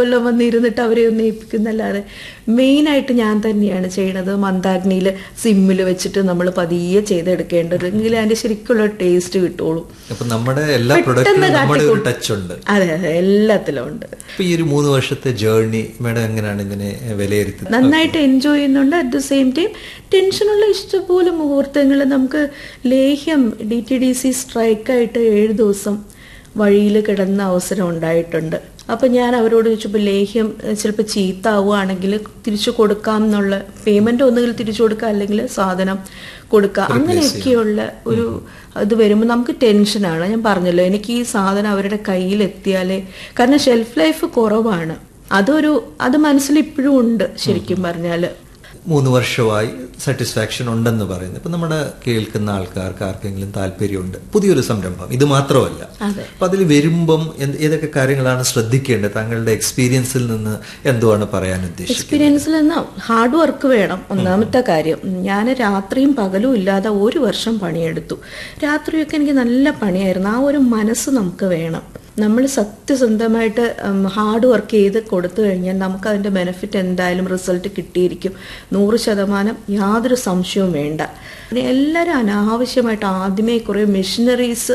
വല്ലതും വന്നിരുന്നിട്ട് അവരെ ഒന്ന് ഏൽപ്പിക്കുന്നല്ലാതെ മെയിനായിട്ട് ഞാൻ തന്നെയാണ് ചെയ്യണത് മന്ദാഗ്നിയിൽ സിമ്മിൽ വെച്ചിട്ട് നമ്മൾ പതിയെ ചെയ്തെടുക്കേണ്ടത് എങ്കിൽ അതിന്റെ ശരിക്കുള്ള ടേസ്റ്റ് കിട്ടുള്ളൂ അപ്പൊ നമ്മുടെ എല്ലാ പെട്ടെന്ന് പ്രൊഡക്റ്റിലും നമ്മുടെ ഒരു കാട്ടിക്കൂട്ടും. ടച്ച് ഉണ്ട് അതെ അതെ എല്ലാത്തിലും ഉണ്ട് അപ്പൊ ഈ ഒരു മൂന്ന് വർഷത്തെ ജേർണി മാഡം എങ്ങനെയാണ് ഇതിനെ വിലയിരുത്തുന്നത് നന്നായിട്ട് എൻജോയ് ചെയ്യുന്നുണ്ട് അറ്റ് ദ സെയിം ടൈം ടെൻഷനുള്ള ഇഷ്ടംപോലെ മുഹൂർത്തങ്ങൾ നമുക്ക് ലേഹ്യം ഡി ടി ഡി സി സ്ട്രൈക്കായിട്ട് ഏഴ് ദിവസം വഴിയിൽ കിടന്ന അവസരം ഉണ്ടായിട്ടുണ്ട് അപ്പൊ ഞാൻ അവരോട് ചോദിച്ചപ്പോൾ ലേഹ്യം ചിലപ്പോൾ ചീത്താവുകയാണെങ്കിൽ തിരിച്ചു കൊടുക്കാം എന്നുള്ള പേയ്മെന്റ് ഒന്നുകിൽ തിരിച്ചു കൊടുക്കാം അല്ലെങ്കിൽ സാധനം കൊടുക്കാം അങ്ങനെയൊക്കെയുള്ള ഒരു ഇത് വരുമ്പോൾ നമുക്ക് ടെൻഷനാണ് ഞാൻ പറഞ്ഞല്ലോ എനിക്ക് ഈ സാധനം അവരുടെ കയ്യിൽ എത്തിയാലേ കാരണം ഷെൽഫ് ലൈഫ് കുറവാണ് അതൊരു അത് മനസ്സിൽ ഇപ്പോഴും ഉണ്ട് ശരിക്കും പറഞ്ഞാല് മൂന്ന് വർഷമായി സാറ്റിസ്ഫാക്ഷൻ ഉണ്ടെന്ന് പറയുന്നത് ഇപ്പൊ നമ്മുടെ കേൾക്കുന്ന ആൾക്കാർക്ക് ആർക്കെങ്കിലും താല്പര്യമുണ്ട് പുതിയൊരു സംരംഭം ഇത് മാത്രമല്ല അതെ. അപ്പൊ അതിൽ വരുമ്പം എന്ത് ഏതൊക്കെ കാര്യങ്ങളാണ് ശ്രദ്ധിക്കേണ്ടത് താങ്കളുടെ എക്സ്പീരിയൻസിൽ നിന്ന് എന്തുവാണ് പറയാൻ ഉദ്ദേശിക്കുന്നത് എക്സ്പീരിയൻസിൽ നിന്ന് ഹാർഡ് വർക്ക് വേണം ഒന്നാമത്തെ കാര്യം ഞാൻ രാത്രിയും പകലും ഇല്ലാതെ ഒരു വർഷം പണിയെടുത്തു രാത്രിയൊക്കെ എനിക്ക് നല്ല പണിയായിരുന്നു ആ ഒരു മനസ്സ് നമുക്ക് വേണം നമ്മൾ സത്യസന്ധമായിട്ട് ഹാർഡ് വർക്ക് ചെയ്ത് കൊടുത്തു കഴിഞ്ഞാൽ നമുക്ക് അതിന്റെ ബെനിഫിറ്റ് എന്തായാലും റിസൾട്ട് കിട്ടിയിരിക്കും നൂറ് ശതമാനം യാതൊരു സംശയവും വേണ്ട പിന്നെ എല്ലാവരും അനാവശ്യമായിട്ട് ആദ്യമേ കുറേ മെഷീനറീസ്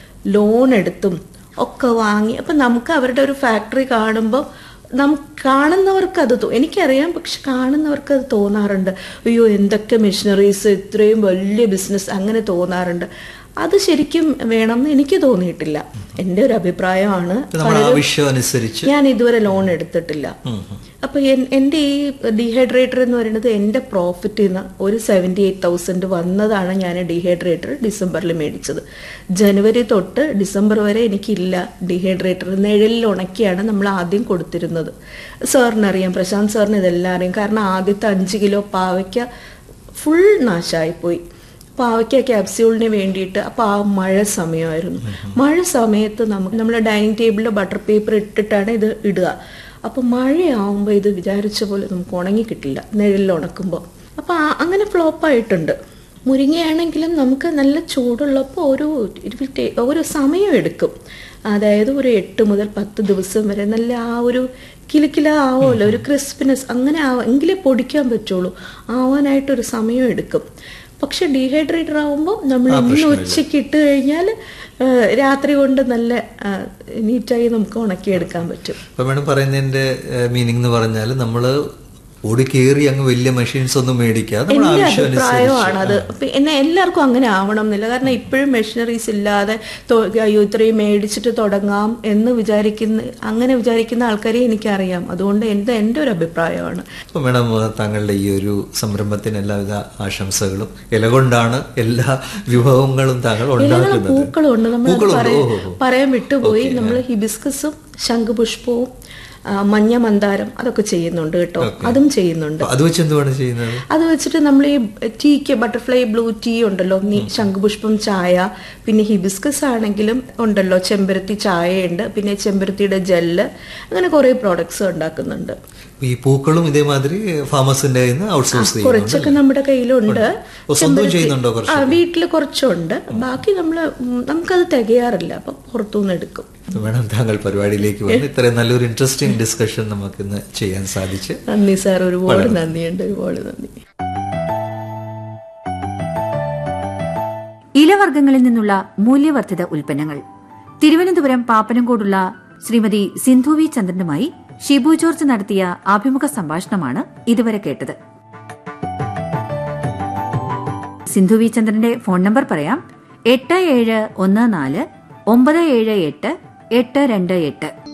ലോൺ എടുത്തും ഒക്കെ വാങ്ങി അപ്പം നമുക്ക് അവരുടെ ഒരു ഫാക്ടറി കാണുമ്പോൾ നമുക്ക് കാണുന്നവർക്ക് അത് തോ- എനിക്കറിയാം പക്ഷെ കാണുന്നവർക്ക് അത് തോന്നാറുണ്ട് അയ്യോ എന്തൊക്കെ മെഷീനറീസ് ഇത്രയും വലിയ ബിസിനസ് അങ്ങനെ തോന്നാറുണ്ട് അത് ശരിക്കും വേണമെന്ന് എനിക്ക് തോന്നിയിട്ടില്ല എൻ്റെ ഒരു അഭിപ്രായമാണ് ഇത് നമ്മുടെ ആവശ്യം അനുസരിച്ച് ഞാൻ ഇതുവരെ ലോൺ എടുത്തിട്ടില്ല അപ്പൊ എൻ- എൻ്റെ ഈ ഡീഹൈഡ്രേറ്റർ എന്ന് പറയുന്നത് എൻ്റെ പ്രോഫിറ്റിൽ നിന്ന് ഒരു സെവൻറ്റി എയ്റ്റ് തൗസൻഡ് വന്നതാണ് ഞാൻ ഡീഹൈഡ്രേറ്റർ ഡിസംബറിൽ മേടിച്ചത് ജനുവരി തൊട്ട് ഡിസംബർ വരെ എനിക്കില്ല ഡീഹൈഡ്രേറ്റർ നിഴലിൽ ഉണക്കിയാണ് നമ്മൾ ആദ്യം കൊടുത്തിരുന്നത് സാറിനറിയാം പ്രശാന്ത് സാറിന് ഇതെല്ലാം അറിയാം കാരണം ആദ്യത്തെ അഞ്ച് കിലോ പാവയ്ക്ക ഫുൾ നാശമായിപ്പോയി പാവയ്ക്ക ക്യാപ്സ്യൂളിന് വേണ്ടിയിട്ട് അപ്പോൾ ആ മഴ സമയമായിരുന്നു മഴ സമയത്ത് നമുക്ക് നമ്മൾ ഡൈനിങ് ടേബിളിൽ ബട്ടർ പേപ്പർ ഇട്ടിട്ടാണ് ഇത് ഇടുക അപ്പോൾ മഴയാവുമ്പോൾ ഇത് വിചാരിച്ച പോലെ നമുക്ക് ഉണങ്ങി കിട്ടില്ല നിഴലിൽ ഉണക്കുമ്പോൾ അപ്പോൾ അങ്ങനെ ഫ്ലോപ്പായിട്ടുണ്ട് മുരിങ്ങയാണെങ്കിലും നമുക്ക് നല്ല ചൂടുള്ളപ്പോൾ ഒരു ഇരുപത് ടേ- ഒരു സമയം എടുക്കും അതായത് ഒരു എട്ട് മുതൽ പത്ത് ദിവസം വരെ നല്ല ആ ഒരു കിലുക്കില ആവുമല്ലോ ഒരു ക്രിസ്പിനെസ് അങ്ങനെ ആവാ എങ്കിലേ പൊടിക്കാൻ പറ്റുള്ളൂ ആവാനായിട്ടൊരു സമയം എടുക്കും പക്ഷെ ഡീഹൈഡ്രേറ്റർ ആവുമ്പോൾ നമ്മൾ ഇന്ന് ഉച്ചയ്ക്ക് ഇട്ട് കഴിഞ്ഞാൽ രാത്രി കൊണ്ട് നല്ല ആ, നീറ്റായി നമുക്ക് ഉണക്കിയെടുക്കാൻ പറ്റും അപ്പൊ മാഡം പറയുന്നതിന്റെ മീനിങ് എന്ന് പറഞ്ഞാൽ നമ്മള് ഓടി കയറി അങ്ങ് വലിയ മെഷീൻസ് ഒന്നും മേടിക്കാതെ നമ്മുടെ എന്റെ ആവശ്യം അഭിപ്രായമാണ് അത് അപ്പൊ എന്നെ എല്ലാവർക്കും അങ്ങനെ ആവണം എന്നില്ല കാരണം ഇപ്പോഴും മെഷീനറീസ് ഇല്ലാതെ തൊ- അയ്യോ ഇത്രയും മേടിച്ചിട്ട് തുടങ്ങാം എന്ന് വിചാരിക്കുന്ന അങ്ങനെ വിചാരിക്കുന്ന ആൾക്കാരെ എനിക്കറിയാം അതുകൊണ്ട് എന്റെ എന്റെ ഒരു അഭിപ്രായമാണ് അപ്പൊ മാഡം താങ്കളുടെ ഈ ഒരു സംരംഭത്തിന് എല്ലാവിധ ആശംസകളും ഇല കൊണ്ടാണ് എല്ലാ വിഭവങ്ങളും താങ്കൾ ഇലകളും ഉണ്ടാക്കുന്നത് പൂക്കളും ഉണ്ട് നമ്മൾ പൂക്കളുണ്ട്. പറയാൻ ഓ, ഓ, ഓ. പറയാൻ വിട്ടുപോയി നമ്മൾ ഹിബിസ്കസും ശംഖുപുഷ്പവും ആ, മഞ്ഞ മന്ദാരം അതൊക്കെ ചെയ്യുന്നുണ്ട് കേട്ടോ അതും ചെയ്യുന്നുണ്ട് അപ്പൊ അത് വെച്ച് എന്തുവാണ് ചെയ്യുന്നത് അത് വെച്ചിട്ട് നമ്മൾ ഈ ടീക്ക് ബട്ടർഫ്ലൈ ബ്ലൂ ടീ ഉണ്ടല്ലോ നീ ശംഖുപുഷ്പം ചായ പിന്നെ ഹിബിസ്കസ് ആണെങ്കിലും ഉണ്ടല്ലോ ചെമ്പരത്തി ചായയുണ്ട് പിന്നെ ചെമ്പരത്തിയുടെ ജെല്ല് അങ്ങനെ കുറേ പ്രോഡക്ട്സ് ഉണ്ടാക്കുന്നുണ്ട് ഈ പൂക്കളും ഇതേമാതിരി ഫാമസിന്റെ ഔട്ട്സോഴ്സ് ചെയ്യുന്നുണ്ട് കുറച്ചൊക്കെ നമ്മുടെ കയ്യിലുണ്ട് ഓ, സ്വന്തം ചെയ്യുന്നുണ്ടോ കുറച്ച് ആ വീട്ടിൽ കുറച്ചുണ്ട് ബാക്കി നമ്മൾ നമുക്കത് തികയാറില്ല അപ്പൊ പുറത്തുനിന്ന് എടുക്കും മാഡം താങ്കൾ പരിപാടിയിലേക്ക് വന്ന് ഇത്രയും നല്ലൊരു ഇൻട്രസ്റ്റിംഗ് ഡിസ്കഷൻ നമുക്ക് ഇന്ന് ചെയ്യാൻ സാധിച്ച് നന്ദി സാർ ഒരുപാട് നന്ദിയുണ്ട് ഒരുപാട് നന്ദി ഇലവർഗ്ഗങ്ങളിൽ നിന്നുള്ള മൂല്യവർദ്ധിത ഉൽപ്പന്നങ്ങൾ തിരുവനന്തപുരം പാപ്പനംകോടുള്ള ശ്രീമതി സിന്ധു വി ചന്ദ്രനുമായി ഷിബു ജോർജ് നടത്തിയ അഭിമുഖ സംഭാഷണമാണ് ഇതുവരെ കേട്ടത് സിന്ധു വി ചന്ദ്രന്റെ ഫോൺ നമ്പർ പറയാം എട്ട് ഏഴ് ഒന്ന് നാല് ഒമ്പത് ഏഴ് എട്ട് എട്ട് രണ്ട് എട്ട്